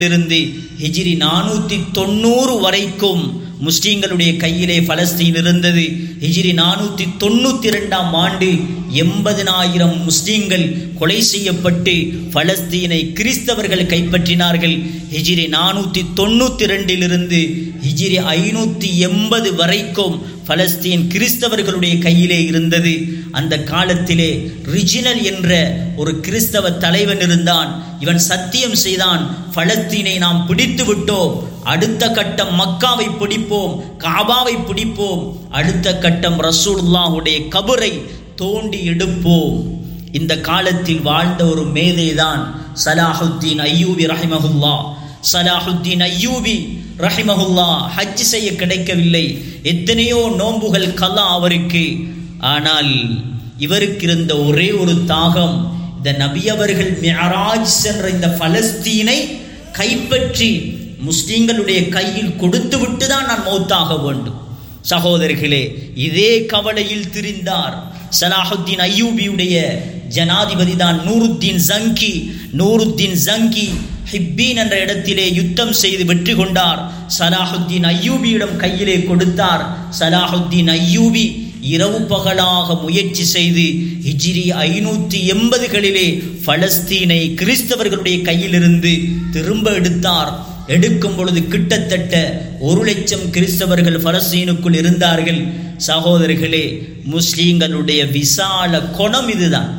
இருந்து ஹிஜ்ரி நானூத்தி தொண்ணூறு வரைக்கும் முஸ்லிம்களுடைய கையிலே பலஸ்தீன் இருந்தது ஹிஜ்ரி நானூத்தி தொண்ணூத்தி இரண்டாம் ஆண்டு எண்பதினாயிரம் முஸ்லிம்கள் கொலை செய்யப்பட்டு பலஸ்தீனை கிறிஸ்தவர்கள் கைப்பற்றினார்கள் ஹிஜ்ரி நானூத்தி தொண்ணூத்தி ரெண்டிலிருந்து ஹிஜ்ரி ஐநூத்தி எண்பது வரைக்கும் பலஸ்தீன் கிறிஸ்தவர்களுடைய கையிலே இருந்தது அந்த காலத்திலே ரிஜினல் என்ற ஒரு கிறிஸ்தவ தலைவன் இருந்தான் இவன் சத்தியம் செய்தான் பலஸ்தீனை நாம் பிடித்து விட்டோம் அடுத்த கட்டம் மக்காவை பிடிப்போம் காபாவை பிடிப்போம் அடுத்த கட்டம் ரசூலுல்லாஹுடைய கபரை தோண்டி எடுப்போம் இந்த காலத்தில் வாழ்ந்த ஒரு மேதைதான் சலாஹுத்தீன் ஐயூபி ரஹிமஹுல்லா சலாஹுத்தீன் ஐயூபி ரஹிமஹுல்லா ஹஜ் செய்ய கிடைக்கவில்லை எத்தனையோ நோன்புகள் கலா அவருக்கு ஆனால் இவருக்கு இருந்த ஒரே ஒரு தாகம் இந்த நபி அவர்கள் மியராஜ் சென்ற இந்த பலஸ்தீனை கைப்பற்றி முஸ்லிம்களுடைய கையில் கொடுத்து விட்டு தான் நான் மௌத்தாக வேண்டும் சகோதரர்களே இதே கவலையில் திரிந்தார் சலாஹுத்தீன் ஐயூபியுடைய ஜனாதிபதி தான் நூருத்தீன் ஜங்கி நூருத்தீன் ஜங்கி ஹிப்பீன் என்ற இடத்திலே யுத்தம் செய்து வெற்றி கொண்டார் சலாஹுத்தீன் ஐயூபியிடம் கையிலே கொடுத்தார் சலாஹுத்தீன் ஐயூபி இரவு பகலாக முயற்சி செய்து ஹிஜ்ரி ஐநூற்றி எண்பதுகளிலே பலஸ்தீனை கிறிஸ்தவர்களுடைய கையிலிருந்து திரும்ப எடுத்தார் எடுக்கும் பொழுது கிட்டத்தட்ட ஒரு லட்சம் கிறிஸ்தவர்கள் பலஸ்தீனுக்குள் இருந்தார்கள் சகோதரர்களே முஸ்லீம்களுடைய விசால குணம் இதுதான்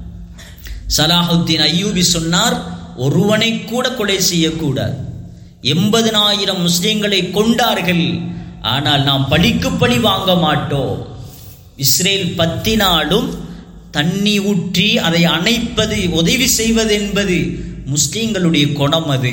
சலாஹுத்தீன் ஐயூபி சொன்னார் ஒருவனை கூட கொலை செய்யக்கூடாது எண்பதனாயிரம் முஸ்லீம்களை கொண்டார்கள் ஆனால் நாம் பழிக்கு பழி வாங்க மாட்டோம் இஸ்ரேல் பத்தினாலும் தண்ணி ஊற்றி அதை அணைப்பது உதவி செய்வது என்பது முஸ்லீம்களுடைய குணம் அது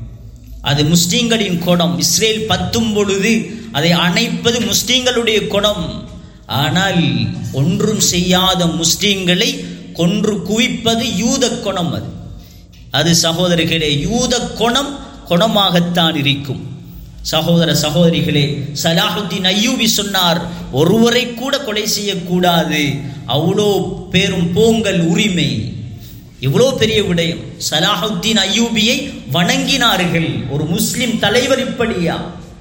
அது முஸ்லீம்களின் குணம் இஸ்ரேல் பத்தும் பொழுது அதை அணைப்பது முஸ்லீம்களுடைய குணம் ஆனால் ஒன்றும் செய்யாத முஸ்லீம்களை கொன்று குவிப்பது யூத குணம் அது அது சகோதரர்களே யூத குணம் குணமாகத்தான் இருக்கும் சகோதர சகோதரிகளே சலாஹுத்தீன் ஐயூபி சொன்னார் ஒருவரை கூட கொலை செய்யக்கூடாது அவ்வளோ பேரும் போங்கல் உரிமை இவ்வளோ பெரிய விடயம் சலாஹுத்தீன் ஐயூபியை வணங்கினார்கள் ஒரு முஸ்லிம் தலைவர் இப்படியா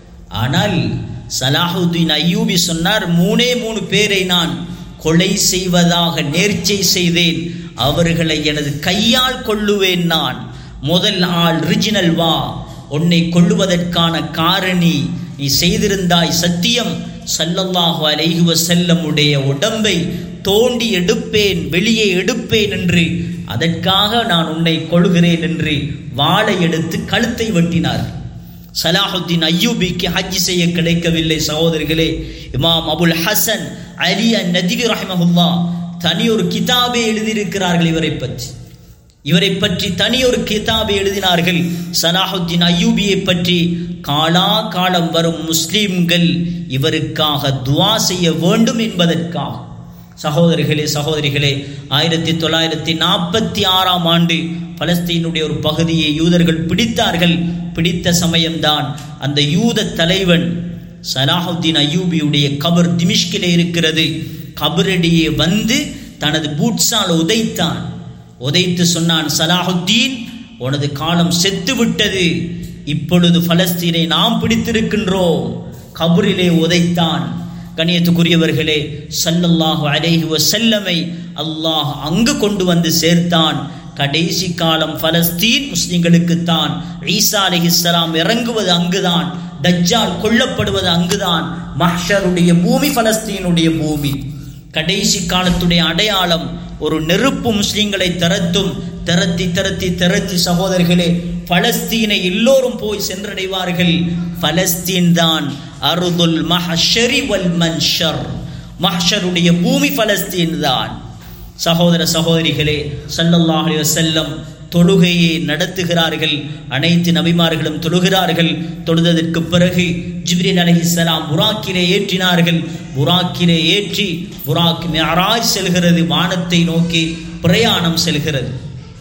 ஆனால் சலாஹுத்தீன் ஐயூபி சொன்னார் மூணே மூணு பேரை நான் கொலை செய்வதாக நேர்ச்சை செய்தேன் அவர்களை எனது கையால் கொள்ளுவேன் நான் முதல் ஆள் ரிஜினல் வா உன்னை கொள்ளுவதற்கான காரணி நீ செய்திருந்தாய் சத்தியம் சல்லல்லாஹு அலைஹி வஸல்லமுடைய உடம்பை தோண்டி எடுப்பேன் வெளியே எடுப்பேன் என்று அதற்காக நான் உன்னை கொள்கிறேன் என்று வாளை எடுத்து கழுத்தை வெட்டினார் சலாஹுத்தீன் ஐயூபிக்கு ஹஜ் செய்ய கிடைக்கவில்லை சகோதரர்களே இமாம் அபுல் ஹசன் அலி அன் நதிவி ரஹமஹுல்லா தனி ஒரு கிதாபே எழுதியிருக்கிறார்கள் இவரை பற்றி இவரை பற்றி தனி ஒரு கிதாபை எழுதினார்கள் சலாஹுத்தீன் ஐயூபியை பற்றி காலா காலம் வரும் முஸ்லீம்கள் இவருக்காக துவா செய்ய வேண்டும் என்பதற்காக சகோதரிகளே சகோதரிகளே ஆயிரத்தி தொள்ளாயிரத்தி நாற்பத்தி ஆறாம் ஆண்டு பலஸ்தீனுடைய ஒரு பகுதியை யூதர்கள் பிடித்தார்கள் பிடித்த சமயம்தான் அந்த யூத தலைவன் சலாஹுத்தீன் ஐயூபியுடைய கபர் திமிஷ்கிலே இருக்கிறது கபரடியே வந்து தனது பூட்ஸால் உதைத்தான் உதைத்து சொன்னான் சலாஹுத்தீன் உனது காலம் செத்து விட்டது இப்பொழுது பலஸ்தீனை நாம் பிடித்திருக்கின்றோம் கபரிலே உதைத்தான் கணியத்துக்குரியவர்களே சல்லல்லாஹு அலைஹி வசல்லமை அல்லாஹ் அங்கு கொண்டு வந்து சேர்த்தான் கடைசி காலம் பலஸ்தீன் முஸ்லிம்களுக்குத்தான் ஈசா அலிஹிஸ்லாம் இறங்குவது அங்குதான் தஜ்ஜால் கொல்லப்படுவது அங்குதான் மஹ்ஷருடைய பூமி பலஸ்தீனுடைய பூமி கடைசி காலத்துடைய அடையாளம் ஒரு நெருப்பு முஸ்லிம்களை திரத்தும் திரத்தி திரத்தி திரத்தி சகோதரர்களே பலஸ்தீனை எல்லோரும் போய் சென்றடைவார்கள் பலஸ்தீன் தான் அருதுல் மஹஷரி வல் மன்ஷர் மஹ்ஷருடைய பூமி பலஸ்தீன் தான் சகோதர சகோதரிகளே சல்லல்லாஹ் அலைஹி வஸல்லம் தொழுகையை நடத்துகிறார்கள் அனைத்து நபிமார்களும் தொழுகிறார்கள் தொழுததற்கு பிறகு ஜிப்ரீல் அலைஹிஸ்ஸலாம் புராக்கிலே ஏற்றினார்கள் புராக்கிலே ஏற்றி புராக் மியராஜ் செல்கிறது வானத்தை நோக்கி பிரயாணம் செல்கிறது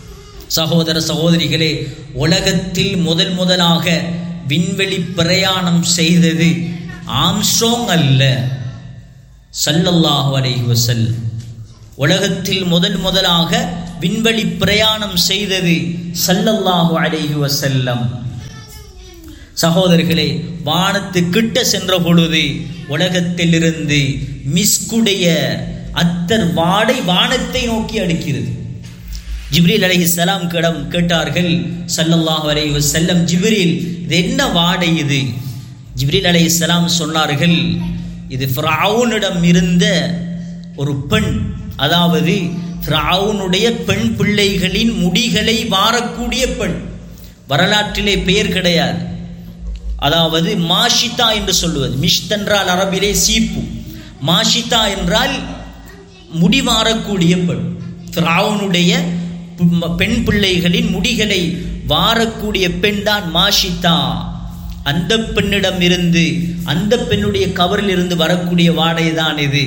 சகோதர சகோதரிகளே உலகத்தில் முதல் முதலாக விண்வெளி பிரயாணம் செய்தது ஆம்ஸ்ட்ரோங் அல்ல சல்லல்லாஹு அலைஹி வஸல்லம் உலகத்தில் முதல் முதலாக விண்வெளி பிரயாணம் செய்தது சல்லல்லாஹு அலைஹி வஸல்லம் சகோதரர்களே வானத்து கிட்ட சென்ற பொழுது உலகத்திலிருந்து மிஸ்குடைய அத்தர் வாடை வானத்தை நோக்கி அடிக்கிறது ஜிப்ரீல் அலைஹி சலாம் கிடம் கேட்டார்கள் சல்லல்லாஹு அலைஹி வஸல்லம் ஜிப்ரீல் இது என்ன வாடை இது ஜிப்ரீல் அலைஹி சலாம் சொன்னார்கள் இது ஃபிரௌனிடம் இருந்த ஒரு பெண் அதாவது ஃபிரௌனுடைய பெண் பிள்ளைகளின் முடிகளை வாரக்கூடிய பெண் வரலாற்றிலே பெயர் கிடையாது அதாவது மாஷிதா என்று சொல்லுவது மிஷ்த் என்றால் அரபிலே சீப்பு மாஷிதா என்றால் முடிவாரக்கூடிய பெண் ஃபிரௌனுடைய பெண் பிள்ளைகளின் முடிகளை வாரக்கூடிய பெண் தான் மாஷிதா அந்த பெண்ணிடம் இருந்து அந்த பெண்ணுடைய கவரில் இருந்து வரக்கூடிய வாடை தான் இது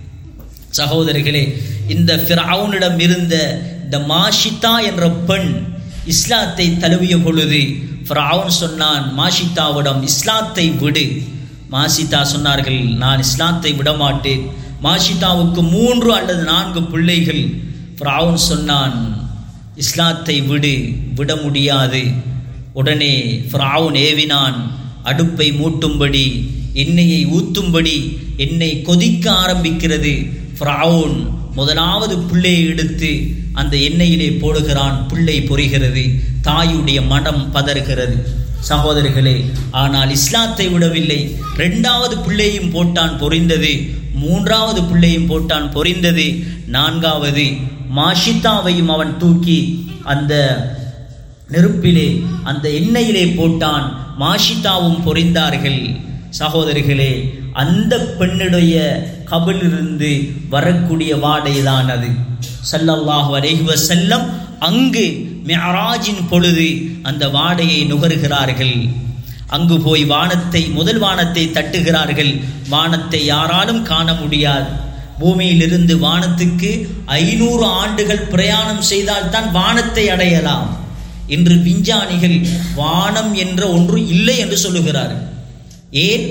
சகோதரர்களே இந்த ஃபிரௌனிடம் இருந்த இந்த மாஷிதா என்ற பெண் இஸ்லாத்தை தழுவிய பொழுது ஃபிரௌன் சொன்னான் மாஷிதாவிடம் இஸ்லாத்தை விடு மாஷிதா சொன்னார்கள் நான் இஸ்லாத்தை விட மாட்டேன் மாஷிதாவுக்கு மூன்று அல்லது நான்கு பிள்ளைகள் ஃபிரௌன் சொன்னான் இஸ்லாத்தை விடு விட முடியாது உடனே ஃபிரௌன் ஏவினான் அடுப்பை மூட்டும்படி எண்ணெயை ஊத்தும்படி எண்ணெய் கொதிக்க ஆரம்பிக்கிறது ஃப்ரௌன் முதலாவது பிள்ளையை எடுத்து அந்த எண்ணெயிலே போடுகிறான் பிள்ளை பொரிகிறது தாயுடைய மனம் பதறுகிறது சகோதரர்களே ஆனால் இஸ்லாத்தை விடவில்லை ரெண்டாவது பிள்ளையும் போட்டான் பொரிந்தது மூன்றாவது பிள்ளையும் போட்டான் பொரிந்தது நான்காவது மாஷித்தாவையும் அவன் தூக்கி அந்த நெருப்பிலே அந்த எண்ணெயிலே போட்டான் மாஷிதாவும் பொறிந்தார்கள் சகோதரிகளே அந்த பெண்ணுடைய கபிலிருந்து வரக்கூடிய வாடைதான் அது சல்லல்லாஹு அலைஹி வஸல்லம் அங்கு மிஅராஜின் பொழுது அந்த வாடையை நுகர்கிறார்கள் அங்கு போய் வானத்தை முதல் வானத்தை தட்டுகிறார்கள் வானத்தை யாராலும் காண முடியாது பூமியிலிருந்து வானத்துக்கு ஐநூறு ஆண்டுகள் பிரயாணம் செய்தால்தான் வானத்தை அடையலாம் இன்று விஞ்ஞானிகள் வானம் என்ற ஒன்று இல்லை என்று சொல்லுகிறார்கள் ஏன்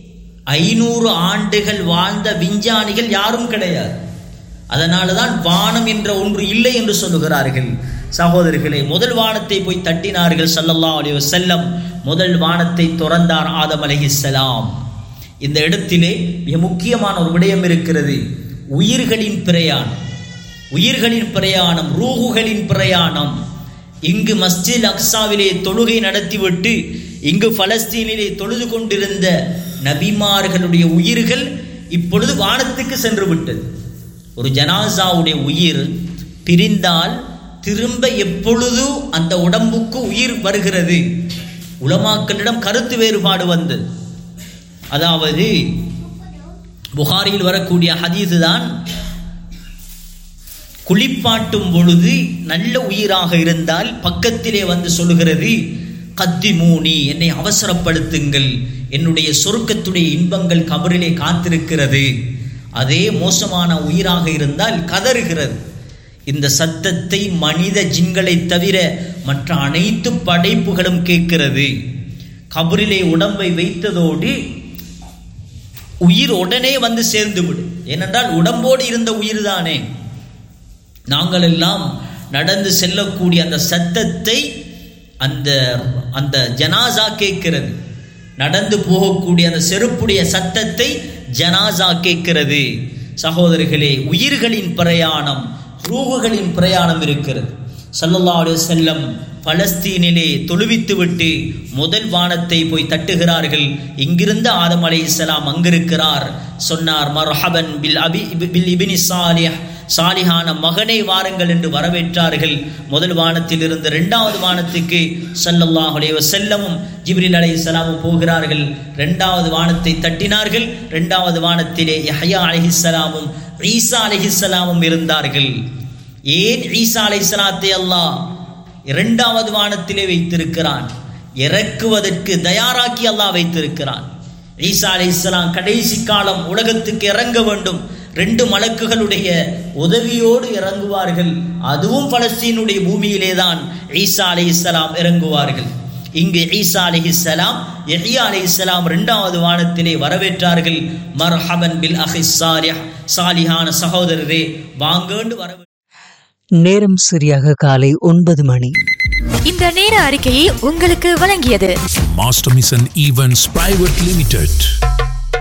ஐநூறு ஆண்டுகள் வாழ்ந்த விஞ்ஞானிகள் யாரும் கிடையாது அதனால தான் வானம் என்ற ஒன்று இல்லை என்று சொல்லுகிறார்கள் சகோதரர்களே முதல் வானத்தை போய் தட்டினார்கள் சல்லல்லா அலி வசல்லம் முதல் வானத்தை துறந்தார் ஆதம் அலஹிசலாம் இந்த இடத்திலே மிக முக்கியமான ஒரு விடயம் இருக்கிறது உயிர்களின் பிரயாணம் உயிர்களின் பிரயாணம் ரூகுகளின் பிரயாணம் இங்கு மஸ்ஜித் அக்ஸாவிலே தொழுகை நடத்திவிட்டு இங்கு பலஸ்தீனிலே தொழுது கொண்டிருந்த நபிமார்களுடைய உயிர்கள் இப்பொழுது வானத்துக்கு சென்று விட்டது ஒரு ஜனாசாவுடைய உயிர் பிரிந்தால் திரும்ப எப்பொழுது அந்த உடம்புக்கு உயிர் வருகிறது உலமாக்களிடம் கருத்து வேறுபாடு வந்தது அதாவது புகாரியில் வரக்கூடிய ஹதீது தான் குளிப்பாட்டும் பொழுது நல்ல உயிராக இருந்தால் பக்கத்திலே வந்து சொல்லுகிறது கத்தி மூனி என்னை அவசரப்படுத்துங்கள் என்னுடைய சொருக்கத்துடைய இன்பங்கள் கபரிலே காத்திருக்கிறது அதே மோசமான உயிராக இருந்தால் கதறுகிறது இந்த சத்தத்தை மனித ஜின்களை தவிர மற்ற அனைத்து படைப்புகளும் கேட்கிறது கபரிலே உடம்பை வைத்ததோடு உயிர் உடனே வந்து சேர்ந்து விடும் ஏனென்றால் உடம்போடு இருந்த உயிர் தானே நாங்கள் எல்லாம் நடந்து செல்லக்கூடிய அந்த சத்தத்தை அந்த அந்த ஜனாசா கேட்கிறது நடந்து போகக்கூடிய அந்த செருப்புடைய சத்தத்தை ஜனாசா கேட்கிறது சகோதரிகளே உயிர்களின் பிரயாணம் ரூகுகளின் பிரயாணம் இருக்கிறது சல்லல்லா அலைஹி செல்லம் பலஸ்தீனிலே தொழுவித்து விட்டு முதல் வானத்தை போய் தட்டுகிறார்கள் இங்கிருந்து ஆதம் அலை இஸ்லாம் அங்கிருக்கிறார் சொன்னார் மர்ஹபன் பில் அபி பில் இபினி சாலிஹ் சாலிஹான மகனை வாருங்கள் என்று வரவேற்றார்கள் முதல் வானத்தில் இருந்து இரண்டாவது வானத்துக்கு சல்லல்லாஹ் அலைஹி வஸல்லமும் ஜிப்ரில் அலைஹிஸ்ஸலாமும் போகிறார்கள் இரண்டாவது வானத்தை தட்டினார்கள் இரண்டாவது வானத்திலே யஹ்யா அலைஹிஸ்ஸலாமும் ஈசா அலைஹிஸ்ஸலாமும் இருந்தார்கள் ஏன் ஈசா அலைஹிஸ்ஸலாத்தை அல்லாஹ் இரண்டாவது வானத்திலே வைத்திருக்கிறான் இறக்குவதற்கு தயாராக்கி அல்லாஹ் வைத்திருக்கிறான் ஈசா அலைஹிஸ்ஸலாம் கடைசி காலம் உலகத்துக்கு இறங்க வேண்டும் ரெண்டு மலக்குகளுடைய உதவியோடு இறங்குவார்கள் அதுவும் பலஸ்தீனுடைய பூமியிலே தான் ஈசா அலி இஸ்லாம் இறங்குவார்கள் இங்கு ஈசா அலி இஸ்லாம் எஹியா அலி இஸ்லாம் இரண்டாவது வானத்திலே வரவேற்றார்கள் மர்ஹபன் பில் அஹி சாலிஹ் சாலிஹான சகோதரரே வாங்கேண்டு வர நேரம் சரியாக காலை ஒன்பது மணி இந்த நேர அறிக்கையை உங்களுக்கு வழங்கியது Master Mission Events Private Limited.